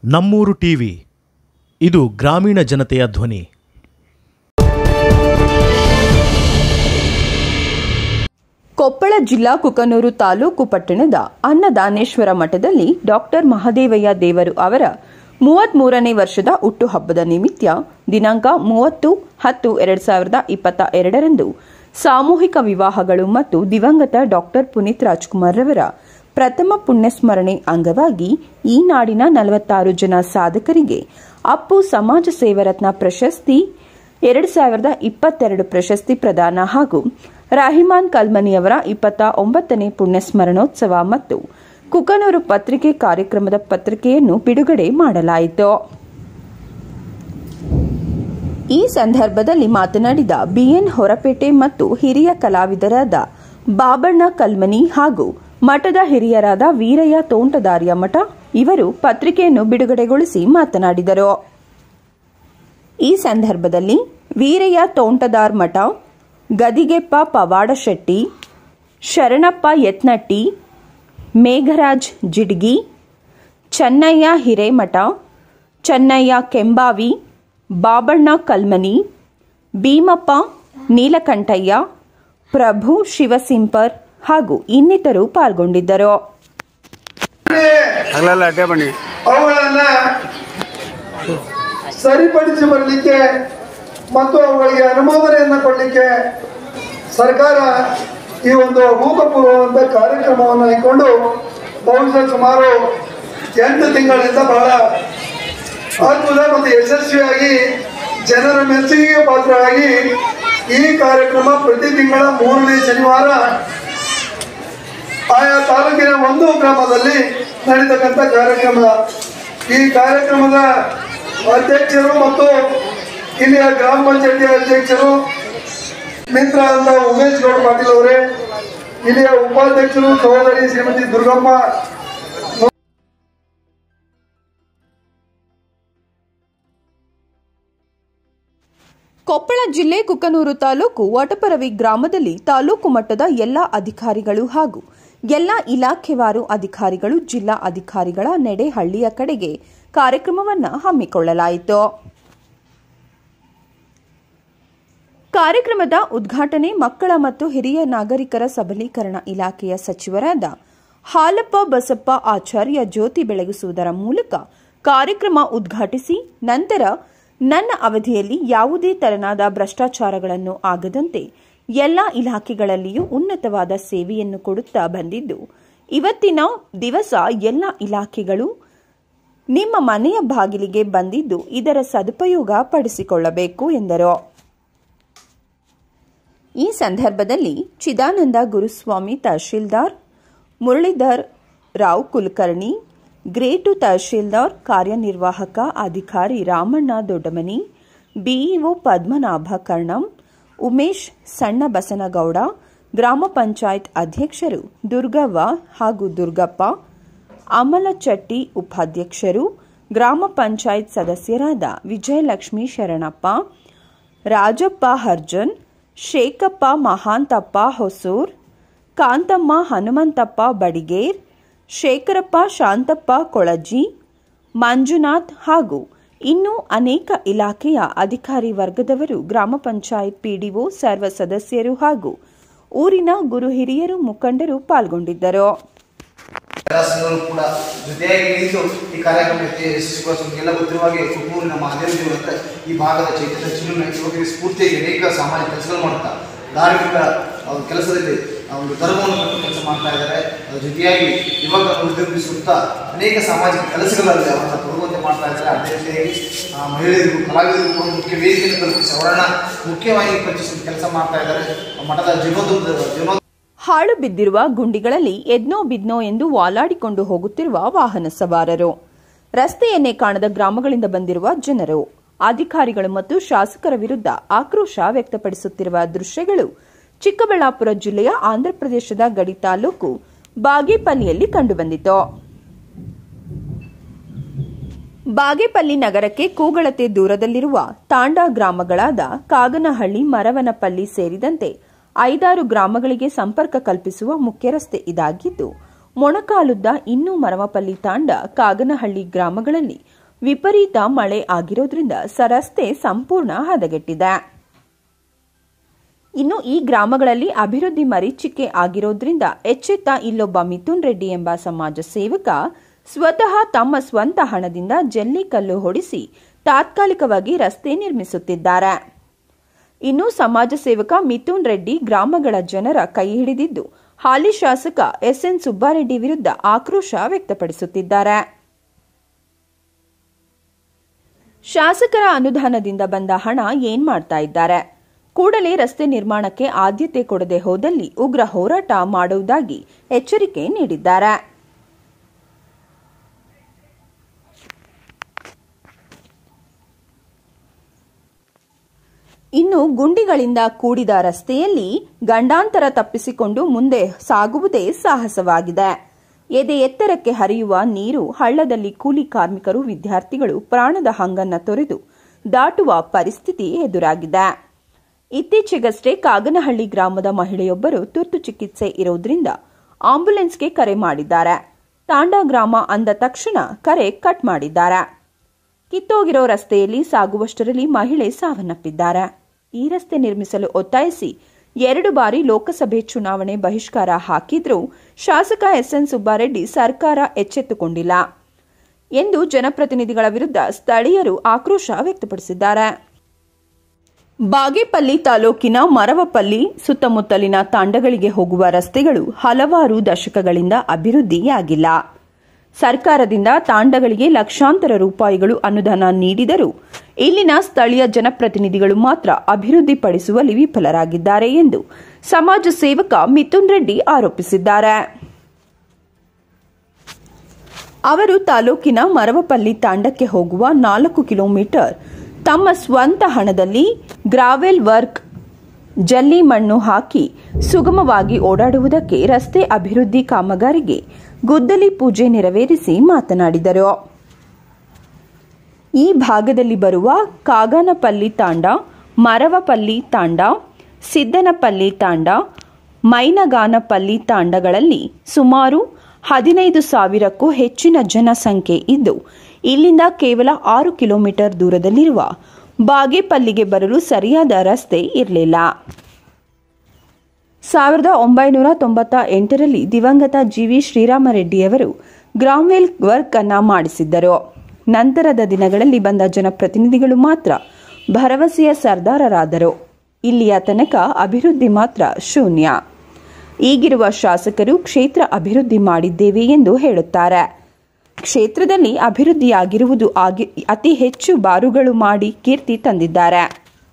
ನಮ್ಮೂರು ಟಿವಿ ಇದು ಗ್ರಾಮೀಣ ಜನತೆಯ ಧ್ವನಿ ಕೊಪ್ಪಳ ಜಿಲ್ಲಾ ಕುಕನೂರು ತಾಲೂಕು ಪಟ್ಟಣದ ಅನ್ನದಾನೇಶ್ವರ ಮಠದಲ್ಲಿ ಡಾಕ್ಟರ್ ಮಹದೇವಯ್ಯ ದೇವರು ಅವರ ಮೂವತ್ಮೂರನೇ ವರ್ಷದ ಹುಟ್ಟುಹಬ್ಬದ ನಿಮಿತ್ತ ದಿನಾಂಕ ಮೂವತ್ತು ಹತ್ತು ಎರಡ್ ಸಾವಿರದ ಇಪ್ಪತ್ತ ಎರಡರಂದು ಸಾಮೂಹಿಕ ವಿವಾಹಗಳು ಮತ್ತು ದಿವಂಗತ ಡಾಕ್ಟರ್ ಪುನೀತ್ ರಾಜ್ಕುಮಾರ್ ರವರ ಪ್ರಥಮ ಪುಣ್ಯಸ್ಮರಣೆ ಅಂಗವಾಗಿ ಈ ನಾಡಿನ ನಲವತ್ತಾರು ಜನ ಸಾಧಕರಿಗೆ ಅಪ್ಪು ಸಮಾಜ ಸೇವರತ್ನ ಪ್ರಶಸ್ತಿ ಎರಡು ಸಾವಿರದ ಇಪ್ಪತ್ತೆರಡು ಪ್ರಶಸ್ತಿ ಪ್ರದಾನ ಹಾಗೂ ರಾಹಿಮಾನ್ ಕಲ್ಮನಿಯವರ ಇಪ್ಪತ್ತ ಒಂಬತ್ತನೇ ಪುಣ್ಯಸ್ಮರಣೋತ್ಸವ ಮತ್ತು ಕುಕನೂರು ಪತ್ರಿಕೆ ಕಾರ್ಯಕ್ರಮದ ಪತ್ರಿಕೆಯನ್ನು ಬಿಡುಗಡೆ ಮಾಡಲಾಯಿತು ಈ ಸಂದರ್ಭದಲ್ಲಿ ಮಾತನಾಡಿದ ಬಿಎನ್ ಹೊರಪೇಟೆ ಮತ್ತು ಹಿರಿಯ ಕಲಾವಿದರಾದ ಬಾಬಣ್ಣ ಕಲ್ಮನಿ ಹಾಗೂ ಮಠದ ಹಿರಿಯರಾದ ವೀರಯ್ಯ ತೋಂಟದಾರ್ಯ ಮಠ ಇವರು ಪತ್ರಿಕೆಯನ್ನು ಬಿಡುಗಡೆಗೊಳಿಸಿ ಮಾತನಾಡಿದರು ಈ ಸಂದರ್ಭದಲ್ಲಿ ವೀರಯ್ಯ ತೋಂಟದಾರ್ ಮಠ ಗದಿಗೆಪ್ಪ ಪವಾಡ ಶೆಟ್ಟಿ ಶರಣಪ್ಪ ಯತ್ನಟ್ಟಿ ಮೇಘರಾಜ್ ಜಿಡ್ಗಿ ಚೆನ್ನಯ್ಯ ಹಿರೇಮಠ ಚೆನ್ನಯ್ಯ ಕೆಂಬಾವಿ ಬಾಬಣ್ಣ ಕಲ್ಮನಿ ಭೀಮಪ್ಪ ನೀಲಕಂಠಯ್ಯ ಪ್ರಭು ಶಿವಸಿಂಪರ್ ಹಾಗೂ ಇನ್ನಿತರು ಪಾಲ್ಗೊಂಡಿದ್ದರು ಹಗಲೆಲ್ಲ ಅಡ್ಡೆ ಬನ್ನಿ ಅವುಗಳನ್ನ ಸರಿಪಡಿಸಿ ಬರಲಿಕ್ಕೆ ಮತ್ತು ಅವುಗಳಿಗೆ ಅನುಮೋದನೆಯನ್ನು ಕೊಡಲಿಕ್ಕೆ ಸರ್ಕಾರ ಈ ಒಂದು ಅಭೂತಪೂರ್ವವಂತ ಕಾರ್ಯಕ್ರಮವನ್ನು ಹಾಕೊಂಡು ಬಹುಶಃ ಸುಮಾರು ಎಂಟು ತಿಂಗಳಿಂದ ಬಹಳ ಅದ್ಭುತ ಮತ್ತು ಯಶಸ್ವಿಯಾಗಿ ಜನರ ಮೆಚ್ಚುಗೆಗೆ ಪಾತ್ರವಾಗಿ ಈ ಕಾರ್ಯಕ್ರಮ ಪ್ರತಿ ತಿಂಗಳ ಮೂರನೇ ಶನಿವಾರ ಆಯಾ ತಾಲೂಕಿನ ಒಂದು ಗ್ರಾಮದಲ್ಲಿ ನಡೀತಕ್ಕಂಥ ಕಾರ್ಯಕ್ರಮ ಈ ಕಾರ್ಯಕ್ರಮದ ಅಧ್ಯಕ್ಷರು ಮತ್ತು ಇಲ್ಲಿಯ ಗ್ರಾಮ ಪಂಚಾಯತಿ ಅಧ್ಯಕ್ಷರು ಮಿತ್ರ ಅಂತ ಉಮೇಶ್ ಗೌಡ ಪಾಟೀಲ್ ಅವರೇ ಇಲ್ಲಿಯ ಉಪಾಧ್ಯಕ್ಷರು ಸಹೋದರಿ ಶ್ರೀಮತಿ ದುರ್ಗಮ್ಮ ಕೊಪ್ಪಳ ಜಿಲ್ಲೆ ಕುಕನೂರು ತಾಲೂಕು ವಟಪರವಿ ಗ್ರಾಮದಲ್ಲಿ ತಾಲೂಕು ಮಟ್ಟದ ಎಲ್ಲಾ ಅಧಿಕಾರಿಗಳು ಹಾಗೂ ಎಲ್ಲಾ ಇಲಾಖೆವಾರು ಅಧಿಕಾರಿಗಳು ಜಿಲ್ಲಾ ಅಧಿಕಾರಿಗಳ ನಡೆ ಹಳ್ಳಿಯ ಕಡೆಗೆ ಕಾರ್ಯಕ್ರಮವನ್ನು ಹಮ್ಮಿಕೊಳ್ಳಲಾಯಿತು ಕಾರ್ಯಕ್ರಮದ ಉದ್ಘಾಟನೆ ಮಕ್ಕಳ ಮತ್ತು ಹಿರಿಯ ನಾಗರಿಕರ ಸಬಲೀಕರಣ ಇಲಾಖೆಯ ಸಚಿವರಾದ ಹಾಲಪ್ಪ ಬಸಪ್ಪ ಆಚಾರ್ಯ ಜ್ಯೋತಿ ಬೆಳಗಿಸುವುದರ ಮೂಲಕ ಕಾರ್ಯಕ್ರಮ ಉದ್ಘಾಟಿಸಿ ನಂತರ ನನ್ನ ಅವಧಿಯಲ್ಲಿ ಯಾವುದೇ ತೆರನಾದ ಭ್ರಷ್ಟಾಚಾರಗಳನ್ನು ಆಗದಂತೆ ಎಲ್ಲ ಇಲಾಖೆಗಳಲ್ಲಿಯೂ ಉನ್ನತವಾದ ಸೇವೆಯನ್ನು ಕೊಡುತ್ತಾ ಬಂದಿದ್ದು ಇವತ್ತಿನ ದಿವಸ ಎಲ್ಲ ಇಲಾಖೆಗಳು ನಿಮ್ಮ ಮನೆಯ ಬಾಗಿಲಿಗೆ ಬಂದಿದ್ದು ಇದರ ಸದುಪಯೋಗ ಪಡಿಸಿಕೊಳ್ಳಬೇಕು ಎಂದರು ಈ ಸಂದರ್ಭದಲ್ಲಿ ಚಿದಾನಂದ ಗುರುಸ್ವಾಮಿ ತಹಶೀಲ್ದಾರ್ ಮುರಳೀಧರ್ ರಾವ್ ಕುಲಕರ್ಣಿ ಗ್ರೇಟು ತಹಶೀಲ್ದಾರ್ ಕಾರ್ಯನಿರ್ವಾಹಕ ಅಧಿಕಾರಿ ರಾಮಣ್ಣ ದೊಡ್ಡಮನಿ ಬಿಇಒ ಪದ್ಮನಾಭ ಕರ್ಣಂ ಉಮೇಶ್ ಸಣ್ಣ ಬಸನಗೌಡ ಗ್ರಾಮ ಪಂಚಾಯತ್ ಅಧ್ಯಕ್ಷರು ದುರ್ಗವ್ವ ಹಾಗೂ ದುರ್ಗಪ್ಪ ಅಮಲಚಟ್ಟಿ ಉಪಾಧ್ಯಕ್ಷರು ಗ್ರಾಮ ಪಂಚಾಯತ್ ಸದಸ್ಯರಾದ ವಿಜಯಲಕ್ಷ್ಮಿ ಶರಣಪ್ಪ ರಾಜಪ್ಪ ಹರ್ಜನ್ ಶೇಖಪ್ಪ ಮಹಾಂತಪ್ಪ ಹೊಸೂರ್ ಕಾಂತಮ್ಮ ಹನುಮಂತಪ್ಪ ಬಡಿಗೇರ್ ಶೇಖರಪ್ಪ ಶಾಂತಪ್ಪ ಕೊಳಜಿ ಮಂಜುನಾಥ್ ಹಾಗೂ ಇನ್ನೂ ಅನೇಕ ಇಲಾಖೆಯ ಅಧಿಕಾರಿ ವರ್ಗದವರು ಗ್ರಾಮ ಪಂಚಾಯತ್ ಪಿಡಿಒ ಸರ್ವ ಸದಸ್ಯರು ಹಾಗೂ ಊರಿನ ಗುರು ಹಿರಿಯರು ಮುಖಂಡರು ಪಾಲ್ಗೊಂಡಿದ್ದರು ಕೈಲಾಸದವರು ಕೂಡ ಜೊತೆಯಾಗಿ ನಿಂತು ಈ ಕಾರ್ಯಕ್ರಮ ಯಶಸ್ವಿಗೊಳಿಸುವ ನಿಮಗೆಲ್ಲ ಗೊತ್ತಿರುವ ಹಾಗೆ ಕುಟೂರಿನ ಮಹಾದೇವ ದೇವರು ಅಂತ ಈ ಭಾಗದ ಚೈತನ್ಯ ಚಿನ್ನ ಯುವಕರಿಗೆ ಸ್ಫೂರ್ತಿಯಾಗಿ ಅನೇಕ ಸಾಮಾಜಿಕ ಕೆಲಸಗಳು ಮಾಡ್ತಾ ಧಾರ್ಮಿಕ ಅವ್ರ ಕೆಲಸದಲ್ಲಿ ಆ ಒಂದು ಧರ್ಮವನ್ನು ಕಟ್ಟು ಕೆಲಸ ಮಾಡ್ತಾ ಇದ್ದಾರೆ ಅದ್ರ ಜೊತೆಯಾಗಿ ಯುವಕ ಉದ್ಯೋಗಿಸುತ್ತಾ ಅನೇಕ ಸಾಮಾಜಿಕ ಕೆಲಸಗಳಲ್ಲಿ ಅವರನ್ನು ತೊಡಗುವಂತೆ ಮಾಡ್ತಾ ಇದ್ದಾರೆ ಅದೇ ರೀತಿಯಾಗಿ ಆ, ಮಹಿಳೆಯರಿಗೂ ಕಲಾವಿದರಿಗೂ ಒಂದು ಮುಖ್ಯ ವೇದಿಕೆಯನ್ನು ಕಲ್ಪಿಸಿ ಅವರನ್ನ ಮುಖ್ಯವಾಗಿ ಪರಿಚಯಿಸುವ ಕೆಲಸ ಮಾಡ್ತಾ ಇದ್ದಾರೆ ಮಠದ ಜೀರ್ಣೋದ್ಧ ಜೀರ್ಣೋದ್ಧ ಹಾಳು ಬಿದ್ದಿರುವ ಗುಂಡಿಗಳಲ್ಲಿ ಎದ್ನೋ ಬಿದ್ನೋ ಎಂದು ವಾಲಾಡಿಕೊಂಡು ಹೋಗುತ್ತಿರುವ ವಾಹನ ಸವಾರರು ರಸ್ತೆಯನ್ನೇ ಕಾಣದ ಗ್ರಾಮಗಳಿಂದ ಬಂದಿರುವ ಜನರು ಅಧಿಕಾರಿಗಳು ಮತ್ತು ಶಾಸಕರ ವಿರುದ್ಧ ಆಕ್ರೋಶ ವ್ಯಕ್ತಪಡಿಸುತ್ತಿರುವ ದೃಶ್ಯಗಳು ಚಿಕ್ಕಬಳ್ಳಾಪುರ ಜಿಲ್ಲೆಯ ಆಂಧ್ರಪ್ರದೇಶದ ಗಡಿ ತಾಲೂಕು ಬಾಗೇಪಲ್ಲಿಯಲ್ಲಿ ಕಂಡುಬಂದಿತು ಬಾಗೇಪಲ್ಲಿ ನಗರಕ್ಕೆ ಕೂಗಳತೆ ದೂರದಲ್ಲಿರುವ ತಾಂಡಾ ಗ್ರಾಮಗಳಾದ ಕಾಗನಹಳ್ಳಿ ಮರವನಪಲ್ಲಿ ಸೇರಿದಂತೆ ಐದಾರು ಗ್ರಾಮಗಳಿಗೆ ಸಂಪರ್ಕ ಕಲ್ಪಿಸುವ ಮುಖ್ಯ ರಸ್ತೆ ಇದಾಗಿದ್ದು ಮೊಣಕಾಲುದ್ದ ಇನ್ನೂ ಮರವಪಲ್ಲಿ ತಾಂಡ ಕಾಗನಹಳ್ಳಿ ಗ್ರಾಮಗಳಲ್ಲಿ ವಿಪರೀತ ಮಳೆ ಆಗಿರೋದ್ರಿಂದ ಸ ರಸ್ತೆ ಸಂಪೂರ್ಣ ಹದಗೆಟ್ಟಿದೆ ಇನ್ನು ಈ ಗ್ರಾಮಗಳಲ್ಲಿ ಅಭಿವೃದ್ಧಿ ಮರೀಚಿಕೆ ಆಗಿರೋದ್ರಿಂದ ಎಚ್ಚೆತ್ತ ಇಲ್ಲೊಬ್ಬ ಮಿಥುನ್ ರೆಡ್ಡಿ ಎಂಬ ಸಮಾಜ ಸೇವಕ ಸ್ವತಃ ತಮ್ಮ ಸ್ವಂತ ಹಣದಿಂದ ಜಲ್ಲಿಕಲ್ಲು ಹೊಡಿಸಿ ತಾತ್ಕಾಲಿಕವಾಗಿ ರಸ್ತೆ ನಿರ್ಮಿಸುತ್ತಿದ್ದಾರೆ ಇನ್ನು ಸಮಾಜ ಸೇವಕ ಮಿಥುನ್ ರೆಡ್ಡಿ ಗ್ರಾಮಗಳ ಜನರ ಕೈ ಹಿಡಿದಿದ್ದು ಹಾಲಿ ಶಾಸಕ ಎಸ್ಎನ್ ಸುಬ್ಬಾರೆಡ್ಡಿ ವಿರುದ್ಧ ಆಕ್ರೋಶ ವ್ಯಕ್ತಪಡಿಸುತ್ತಿದ್ದಾರೆ ಶಾಸಕರ ಅನುದಾನದಿಂದ ಬಂದ ಹಣ ಏನ್ ಮಾಡ್ತಾ ಇದ್ದಾರೆ ಕೂಡಲೇ ರಸ್ತೆ ನಿರ್ಮಾಣಕ್ಕೆ ಆದ್ಯತೆ ಕೊಡದೆ ಹೋದಲ್ಲಿ ಉಗ್ರ ಹೋರಾಟ ಮಾಡುವುದಾಗಿ ಎಚ್ಚರಿಕೆ ನೀಡಿದ್ದಾರೆ ಇನ್ನು ಗುಂಡಿಗಳಿಂದ ಕೂಡಿದ ರಸ್ತೆಯಲ್ಲಿ ಗಂಡಾಂತರ ತಪ್ಪಿಸಿಕೊಂಡು ಮುಂದೆ ಸಾಗುವುದೇ ಸಾಹಸವಾಗಿದೆ ಎದೆ ಎತ್ತರಕ್ಕೆ ಹರಿಯುವ ನೀರು ಹಳ್ಳದಲ್ಲಿ ಕೂಲಿ ಕಾರ್ಮಿಕರು ವಿದ್ಯಾರ್ಥಿಗಳು ಪ್ರಾಣದ ಹಂಗನ್ನ ತೊರೆದು ದಾಟುವ ಪರಿಸ್ಥಿತಿ ಎದುರಾಗಿದೆ ಇತ್ತೀಚೆಗಷ್ಟೇ ಕಾಗನಹಳ್ಳಿ ಗ್ರಾಮದ ಮಹಿಳೆಯೊಬ್ಬರು ತುರ್ತು ಚಿಕಿತ್ಸೆ ಇರುವುದರಿಂದ ಆಂಬ್ಯುಲೆನ್ಸ್ಗೆ ಕರೆ ಮಾಡಿದ್ದಾರೆ ತಾಂಡಾ ಗ್ರಾಮ ಅಂದ ತಕ್ಷಣ ಕರೆ ಕಟ್ ಮಾಡಿದ್ದಾರೆ ಕಿತ್ತೋಗಿರೋ ರಸ್ತೆಯಲ್ಲಿ ಸಾಗುವಷ್ಟರಲ್ಲಿ ಮಹಿಳೆ ಸಾವನ್ನಪ್ಪಿದ್ದಾರೆ ಈ ರಸ್ತೆ ನಿರ್ಮಿಸಲು ಒತ್ತಾಯಿಸಿ ಎರಡು ಬಾರಿ ಲೋಕಸಭೆ ಚುನಾವಣೆ ಬಹಿಷ್ಕಾರ ಹಾಕಿದ್ರೂ ಶಾಸಕ ಎಸ್ಎನ್ ಸುಬ್ಬಾರೆಡ್ಡಿ ಸರ್ಕಾರ ಎಚ್ಚೆತ್ತುಕೊಂಡಿಲ್ಲ ಎಂದು ಜನಪ್ರತಿನಿಧಿಗಳ ವಿರುದ್ಧ ಸ್ಥಳೀಯರು ಆಕ್ರೋಶ ವ್ಯಕ್ತಪಡಿಸಿದ್ದಾರೆ ಬಾಗೇಪಲ್ಲಿ ತಾಲೂಕಿನ ಮರವಪಲ್ಲಿ ಸುತ್ತಮುತ್ತಲಿನ ತಾಂಡಗಳಿಗೆ ಹೋಗುವ ರಸ್ತೆಗಳು ಹಲವಾರು ದಶಕಗಳಿಂದ ಅಭಿವೃದ್ಧಿಯಾಗಿಲ್ಲ ಸರ್ಕಾರದಿಂದ ತಾಂಡಗಳಿಗೆ ಲಕ್ಷಾಂತರ ರೂಪಾಯಿಗಳು ಅನುದಾನ ನೀಡಿದರೂ ಇಲ್ಲಿನ ಸ್ಥಳೀಯ ಜನಪ್ರತಿನಿಧಿಗಳು ಮಾತ್ರ ಅಭಿವೃದ್ಧಿಪಡಿಸುವಲ್ಲಿ ವಿಫಲರಾಗಿದ್ದಾರೆ ಎಂದು ಸಮಾಜ ಸೇವಕ ಮಿಥುನ್ ರೆಡ್ಡಿ ಆರೋಪಿಸಿದ್ದಾರೆ ಅವರು ತಾಲೂಕಿನ ಮರವಪಲ್ಲಿ ತಾಂಡಕ್ಕೆ ಹೋಗುವ ನಾಲ್ಕು ಕಿಲೋಮೀಟರ್ ತಮ್ಮ ಸ್ವಂತ ಹಣದಲ್ಲಿ ಗ್ರಾವೆಲ್ ವರ್ಕ್ ಜಲ್ಲಿ ಮಣ್ಣು ಹಾಕಿ ಸುಗಮವಾಗಿ ಓಡಾಡುವುದಕ್ಕೆ ರಸ್ತೆ ಅಭಿವೃದ್ಧಿ ಕಾಮಗಾರಿಗೆ ಗುದ್ದಲಿ ಪೂಜೆ ನೆರವೇರಿಸಿ ಮಾತನಾಡಿದರು ಈ ಭಾಗದಲ್ಲಿ ಬರುವ ಕಾಗನಪಲ್ಲಿ ತಾಂಡ ಮರವಪಲ್ಲಿ ತಾಂಡ ಸಿದ್ದನಪಲ್ಲಿ ತಾಂಡ ಮೈನಗಾನಪಲ್ಲಿ ತಾಂಡಗಳಲ್ಲಿ ಸುಮಾರು ಹದಿನೈದು ಸಾವಿರಕ್ಕೂ ಹೆಚ್ಚಿನ ಜನಸಂಖ್ಯೆ ಇದ್ದು ಇಲ್ಲಿಂದ ಕೇವಲ ಆರು ಕಿಲೋಮೀಟರ್ ದೂರದಲ್ಲಿರುವ ಬಾಗೇಪಲ್ಲಿಗೆ ಬರಲು ಸರಿಯಾದ ರಸ್ತೆ ಇರಲಿಲ್ಲ ಸಾವಿರದ ಒಂಬೈನೂರ ತೊಂಬತ್ತ ಎಂಟರಲ್ಲಿ ದಿವಂಗತ ಜಿವಿ ಶ್ರೀರಾಮರೆಡ್ಡಿಯವರು ಗ್ರಾಮ್ವೆಲ್ ವರ್ಕ್ ಅನ್ನ ಮಾಡಿಸಿದ್ದರು ನಂತರದ ದಿನಗಳಲ್ಲಿ ಬಂದ ಜನಪ್ರತಿನಿಧಿಗಳು ಮಾತ್ರ ಭರವಸೆಯ ಸರ್ದಾರರಾದರು ಇಲ್ಲಿಯ ತನಕ ಅಭಿವೃದ್ಧಿ ಮಾತ್ರ ಶೂನ್ಯ ಈಗಿರುವ ಶಾಸಕರು ಕ್ಷೇತ್ರ ಅಭಿವೃದ್ಧಿ ಮಾಡಿದ್ದೇವೆ ಎಂದು ಹೇಳುತ್ತಾರೆ ಕ್ಷೇತ್ರದಲ್ಲಿ ಅಭಿವೃದ್ಧಿಯಾಗಿರುವುದು ಆಗಿ ಅತಿ ಹೆಚ್ಚು ಬಾರುಗಳು ಮಾಡಿ ಕೀರ್ತಿ ತಂದಿದ್ದಾರೆ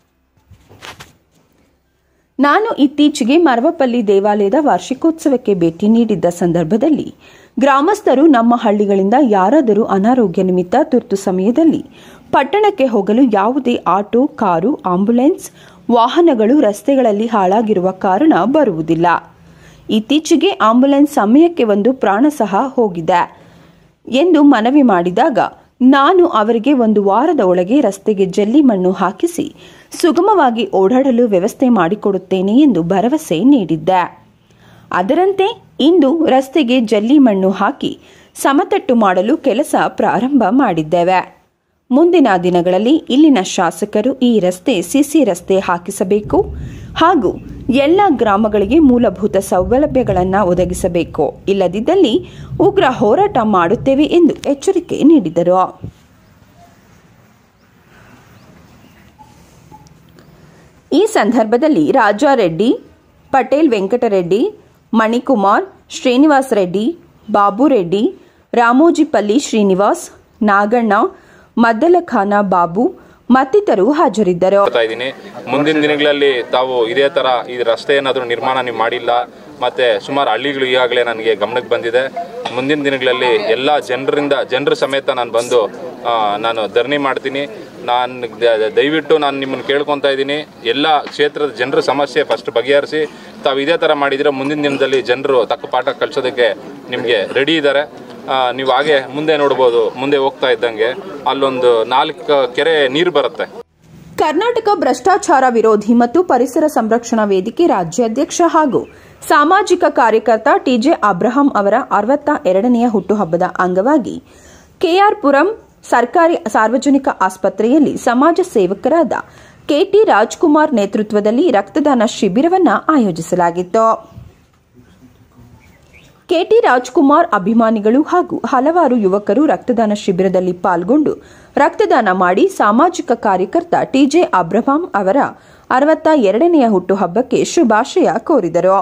ನಾನು ಇತ್ತೀಚೆಗೆ ಮರವಪಲ್ಲಿ ದೇವಾಲಯದ ವಾರ್ಷಿಕೋತ್ಸವಕ್ಕೆ ಭೇಟಿ ನೀಡಿದ್ದ ಸಂದರ್ಭದಲ್ಲಿ ಗ್ರಾಮಸ್ಥರು ನಮ್ಮ ಹಳ್ಳಿಗಳಿಂದ ಯಾರಾದರೂ ಅನಾರೋಗ್ಯ ನಿಮಿತ್ತ ತುರ್ತು ಸಮಯದಲ್ಲಿ ಪಟ್ಟಣಕ್ಕೆ ಹೋಗಲು ಯಾವುದೇ ಆಟೋ ಕಾರು ಆಂಬ್ಯುಲೆನ್ಸ್ ವಾಹನಗಳು ರಸ್ತೆಗಳಲ್ಲಿ ಹಾಳಾಗಿರುವ ಕಾರಣ ಬರುವುದಿಲ್ಲ ಇತ್ತೀಚೆಗೆ ಆಂಬ್ಯುಲೆನ್ಸ್ ಸಮಯಕ್ಕೆ ಒಂದು ಪ್ರಾಣ ಸಹ ಹೋಗಿದೆ ಎಂದು ಮನವಿ ಮಾಡಿದಾಗ ನಾನು ಅವರಿಗೆ ಒಂದು ವಾರದ ಒಳಗೆ ರಸ್ತೆಗೆ ಜಲ್ಲಿ ಮಣ್ಣು ಹಾಕಿಸಿ ಸುಗಮವಾಗಿ ಓಡಾಡಲು ವ್ಯವಸ್ಥೆ ಮಾಡಿಕೊಡುತ್ತೇನೆ ಎಂದು ಭರವಸೆ ನೀಡಿದ್ದೆ ಅದರಂತೆ ಇಂದು ರಸ್ತೆಗೆ ಜಲ್ಲಿ ಮಣ್ಣು ಹಾಕಿ ಸಮತಟ್ಟು ಮಾಡಲು ಕೆಲಸ ಪ್ರಾರಂಭ ಮಾಡಿದ್ದೇವೆ ಮುಂದಿನ ದಿನಗಳಲ್ಲಿ ಇಲ್ಲಿನ ಶಾಸಕರು ಈ ರಸ್ತೆ ಸಿಸಿ ರಸ್ತೆ ಹಾಕಿಸಬೇಕು ಹಾಗೂ ಎಲ್ಲ ಗ್ರಾಮಗಳಿಗೆ ಮೂಲಭೂತ ಸೌಲಭ್ಯಗಳನ್ನು ಒದಗಿಸಬೇಕು ಇಲ್ಲದಿದ್ದಲ್ಲಿ ಉಗ್ರ ಹೋರಾಟ ಮಾಡುತ್ತೇವೆ ಎಂದು ಎಚ್ಚರಿಕೆ ನೀಡಿದರು ಈ ಸಂದರ್ಭದಲ್ಲಿ ರಾಜಾರೆಡ್ಡಿ ಪಟೇಲ್ ವೆಂಕಟರೆಡ್ಡಿ ಮಣಿಕುಮಾರ್ ಶ್ರೀನಿವಾಸ್ ರೆಡ್ಡಿ ಬಾಬು ರೆಡ್ಡಿ ರಾಮೋಜಿಪಲ್ಲಿ ಶ್ರೀನಿವಾಸ್ ನಾಗಣ್ಣ ಮದ್ದಲಖಾನ ಬಾಬು ಮತ್ತಿತರರು ಹಾಜರಿದ್ದರು ಮಾಡ್ತಾ ಇದ್ದೀನಿ ಮುಂದಿನ ದಿನಗಳಲ್ಲಿ ತಾವು ಇದೇ ತರ ಈ ರಸ್ತೆ ಏನಾದರೂ ನಿರ್ಮಾಣ ನೀವು ಮಾಡಿಲ್ಲ ಮತ್ತೆ ಸುಮಾರು ಹಳ್ಳಿಗಳು ಈಗಾಗಲೇ ನನಗೆ ಗಮನಕ್ಕೆ ಬಂದಿದೆ ಮುಂದಿನ ದಿನಗಳಲ್ಲಿ ಎಲ್ಲ ಜನರಿಂದ ಜನರ ಸಮೇತ ನಾನು ಬಂದು ಆ, ನಾನು ಧರಣಿ ಮಾಡ್ತೀನಿ ನಾನು ದ- ದಯವಿಟ್ಟು ನಾನು ನಿಮ್ಮನ್ನು ಕೇಳ್ಕೊತಾ ಇದ್ದೀನಿ ಎಲ್ಲ ಕ್ಷೇತ್ರದ ಜನರ ಸಮಸ್ಯೆ ಫಸ್ಟ್ ಬಗೆಹರಿಸಿ ತಾವು ಇದೇ ಥರ ಮಾಡಿದರೆ ಮುಂದಿನ ದಿನದಲ್ಲಿ ಜನರು ತಕ್ಕ ಪಾಠ ಕಲಿಸೋದಕ್ಕೆ ನಿಮಗೆ ರೆಡಿ ಇದ್ದಾರೆ ಆ, ನೀವು ಹಾಗೆ ಮುಂದೆ ನೋಡ್ಬೋದು ಮುಂದೆ ಹೋಗ್ತಾ ಇದ್ದಂಗೆ ಅಲ್ಲೊಂದು ನಾಲ್ಕು ಕೆರೆ ನೀರು ಬರುತ್ತೆ ಕರ್ನಾಟಕ ಭ್ರಷ್ಟಾಚಾರ ವಿರೋಧಿ ಮತ್ತು ಪರಿಸರ ಸಂರಕ್ಷಣಾ ವೇದಿಕೆ ರಾಜ್ಯಾಧ್ಯಕ್ಷ ಹಾಗೂ ಸಾಮಾಜಿಕ ಕಾರ್ಯಕರ್ತ ಟಿಜೆ ಅಬ್ರಹಾಂ ಅವರ ಅರವತ್ತ ಎರಡನೆಯ ಹುಟ್ಟುಹಬ್ಬದ ಅಂಗವಾಗಿ ಕೆಆರ್ ಪುರಂ ಸರ್ಕಾರಿ ಸಾರ್ವಜನಿಕ ಆಸ್ಪತ್ರೆಯಲ್ಲಿ ಸಮಾಜ ಸೇವಕರಾದ ಕೆಟಿ ರಾಜ್ಕುಮಾರ್ ನೇತೃತ್ವದಲ್ಲಿ ರಕ್ತದಾನ ಶಿಬಿರವನ್ನು ಆಯೋಜಿಸಲಾಗಿತ್ತು ಕೆಟಿ ರಾಜ್ಕುಮಾರ್ ಅಭಿಮಾನಿಗಳು ಹಾಗೂ ಹಲವಾರು ಯುವಕರು ರಕ್ತದಾನ ಶಿಬಿರದಲ್ಲಿ ಪಾಲ್ಗೊಂಡು ರಕ್ತದಾನ ಮಾಡಿ ಸಾಮಾಜಿಕ ಕಾರ್ಯಕರ್ತ ಟಿಜೆ ಅಬ್ರಹಾಂ ಅವರ ಅರವತ್ತ ಎರಡನೆಯ ಹುಟ್ಟುಹಬ್ಬಕ್ಕೆ ಶುಭಾಶಯ ಕೋರಿದರು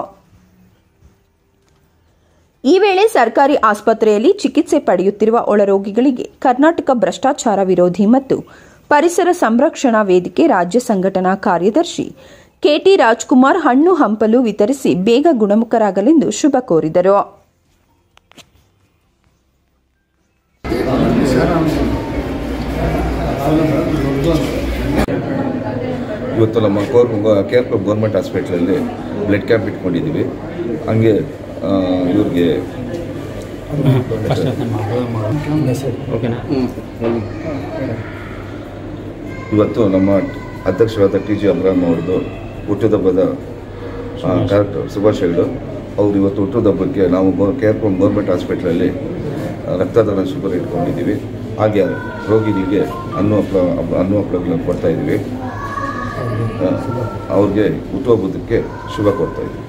ಈ ವೇಳೆ ಸರ್ಕಾರಿ ಆಸ್ಪತ್ರೆಯಲ್ಲಿ ಚಿಕಿತ್ಸೆ ಪಡೆಯುತ್ತಿರುವ ಒಳರೋಗಿಗಳಿಗೆ ಕರ್ನಾಟಕ ಭ್ರಷ್ಟಾಚಾರ ವಿರೋಧಿ ಮತ್ತು ಪರಿಸರ ಸಂರಕ್ಷಣಾ ವೇದಿಕೆ ರಾಜ್ಯ ಸಂಘಟನಾ ಕಾರ್ಯದರ್ಶಿ ಕೆಟಿ ರಾಜ್ಕುಮಾರ್ ಹಣ್ಣು ಹಂಪಲು ವಿತರಿಸಿ ಬೇಗ ಗುಣಮುಖರಾಗಲೆಂದು ಶುಭ ಕೋರಿದರು ಇವತ್ತು ನಮ್ಮ ಕೋರ್ ಕೇರ್ ಕ್ಲಬ್ ಗೌರ್ಮೆಂಟ್ ಹಾಸ್ಪಿಟ್ಲಲ್ಲಿ ಬ್ಲಡ್ ಕ್ಯಾಂಪ್ ಇಟ್ಕೊಂಡಿದ್ದೀವಿ ಹಂಗೆ ಆ, ಇವ್ರಿಗೆ ಇವತ್ತು ನಮ್ಮ ಅಧ್ಯಕ್ಷರಾದ ಟಿ ಜಿ ಅಬ್ರಾಹಂ ಅವ್ರದ್ದು ಹುಟ್ಟುಹಬ್ಬದ ಆ, ಕಾರ್ಯಕ್ರಮ ಶುಭಾಶಯಗಳು ಅವರು ಇವತ್ತು ಹುಟ್ಟುಹಬ್ಬಕ್ಕೆ ನಾವು ಗೋ ಕೇರ್ ಕ್ಲಬ್ ಗೌರ್ಮೆಂಟ್ ಹಾಸ್ಪಿಟ್ಲಲ್ಲಿ ಆ, ರಕ್ತದಾನ ಶಿಬಿರ ಇಟ್ಕೊಂಡಿದ್ದೀವಿ ಹಾಗೆ ರೋಗಿಗಳಿಗೆ ಅನ್ನು ಹಪ್ಪಳ ಅನ್ನು ಹಪ್ಪಳಗಳನ್ನ ಕೊಡ್ತಾ ಇದ್ದೀವಿ ಆ, ಅವ್ರಿಗೆ ಹುಟ್ಟುಹಬ್ಬದಕ್ಕೆ ಶುಭ ಕೊಡ್ತಾ ಇದ್ದೀವಿ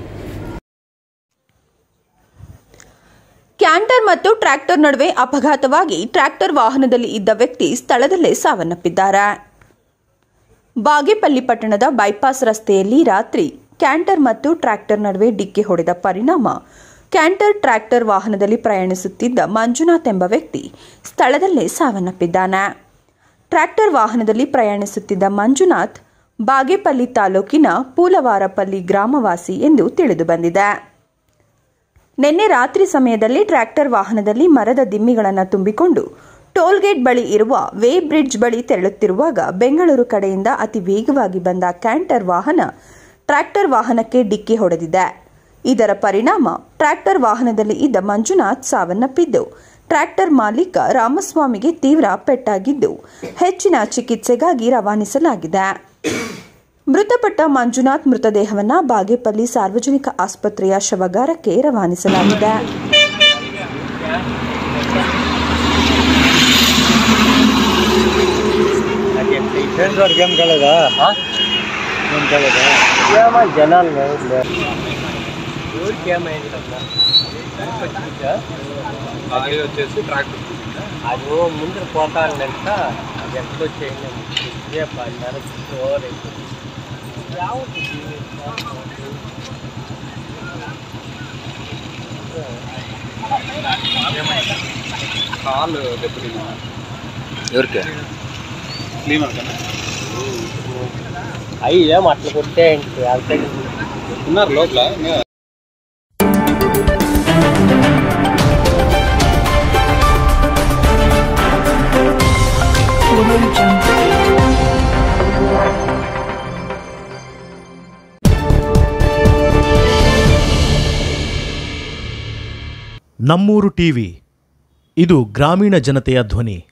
ಕ್ಯಾಂಟರ್ ಮತ್ತು ಟ್ರ್ಯಾಕ್ಟರ್ ನಡುವೆ ಅಪಘಾತವಾಗಿ ಟ್ರ್ಯಾಕ್ಟರ್ ವಾಹನದಲ್ಲಿ ಇದ್ದ ವ್ಯಕ್ತಿ ಸ್ಥಳದಲ್ಲೇ ಸಾವನ್ನಪ್ಪಿದ್ದಾರೆ ಬಾಗೇಪಲ್ಲಿ ಪಟ್ಟಣದ ಬೈಪಾಸ್ ರಸ್ತೆಯಲ್ಲಿ ರಾತ್ರಿ ಕ್ಯಾಂಟರ್ ಮತ್ತು ಟ್ರ್ಯಾಕ್ಟರ್ ನಡುವೆ ಡಿಕ್ಕಿ ಹೊಡೆದ ಪರಿಣಾಮ ಕ್ಯಾಂಟರ್ ಟ್ರ್ಯಾಕ್ಟರ್ ವಾಹನದಲ್ಲಿ ಪ್ರಯಾಣಿಸುತ್ತಿದ್ದ ಮಂಜುನಾಥ್ ಎಂಬ ವ್ಯಕ್ತಿ ಸ್ಥಳದಲ್ಲೇ ಸಾವನ್ನಪ್ಪಿದ್ದಾನೆ ಟ್ರ್ಯಾಕ್ಟರ್ ವಾಹನದಲ್ಲಿ ಪ್ರಯಾಣಿಸುತ್ತಿದ್ದ ಮಂಜುನಾಥ್ ಬಾಗೇಪಲ್ಲಿ ತಾಲೂಕಿನ ಪೂಲವಾರಪಲ್ಲಿ ಗ್ರಾಮವಾಸಿ ಎಂದು ತಿಳಿದುಬಂದಿದೆ ನಿನ್ನೆ ರಾತ್ರಿ ಸಮಯದಲ್ಲಿ ಟ್ರ್ಯಾಕ್ಟರ್ ವಾಹನದಲ್ಲಿ ಮರದ ದಿಮ್ಮಿಗಳನ್ನು ತುಂಬಿಕೊಂಡು ಟೋಲ್ಗೇಟ್ ಬಳಿ ಇರುವ ವೇ ಬ್ರಿಡ್ಜ್ ಬಳಿ ತೆರಳುತ್ತಿರುವಾಗ ಬೆಂಗಳೂರು ಕಡೆಯಿಂದ ಅತಿ ವೇಗವಾಗಿ ಬಂದ ಕ್ಯಾಂಟರ್ ವಾಹನ ಟ್ರ್ಯಾಕ್ಟರ್ ವಾಹನಕ್ಕೆ ಡಿಕ್ಕಿ ಹೊಡೆದಿದೆ ಇದರ ಪರಿಣಾಮ ಟ್ರ್ಯಾಕ್ಟರ್ ವಾಹನದಲ್ಲಿ ಇದ್ದ ಮಂಜುನಾಥ್ ಸಾವನ್ನಪ್ಪಿದ್ದು ಟ್ರ್ಯಾಕ್ಟರ್ ಮಾಲೀಕ ರಾಮಸ್ವಾಮಿಗೆ ತೀವ್ರ ಪೆಟ್ಟಾಗಿದ್ದು ಹೆಚ್ಚಿನ ಚಿಕಿತ್ಸೆಗಾಗಿ ರವಾನಿಸಲಾಗಿದೆ ಮೃತಪಟ್ಟ ಮಂಜುನಾಥ್ ಮೃತದೇಹವನ್ನ ಬಾಗೇಪಲ್ಲಿ ಸಾರ್ವಜನಿಕ ಆಸ್ಪತ್ರೆಯ ಶವಗಾರಕ್ಕೆ ರವಾನಿಸಲಾಗಿದೆ ఫ్రెండ్స్ గేమ్ కాలేదా గేమ్ కాలేదా ఏమా జనాలు ఊరికి ఏమైంది అది వచ్చేసి ట్రాక్టర్ అది ముందు పోతానంట అది ఎక్కడో చేయండి ఇదే పడినారు ఓవర్ కాలు దెబ్బతింది ఎవరికి క్లీనర్ కదా అవి ఏం అట్లా కొట్టేయండి అంతే ఉన్నారు లోపల ನಮ್ಮೂರು ಟಿವಿ ಇದು ಗ್ರಾಮೀಣ ಜನತೆಯ ಧ್ವನಿ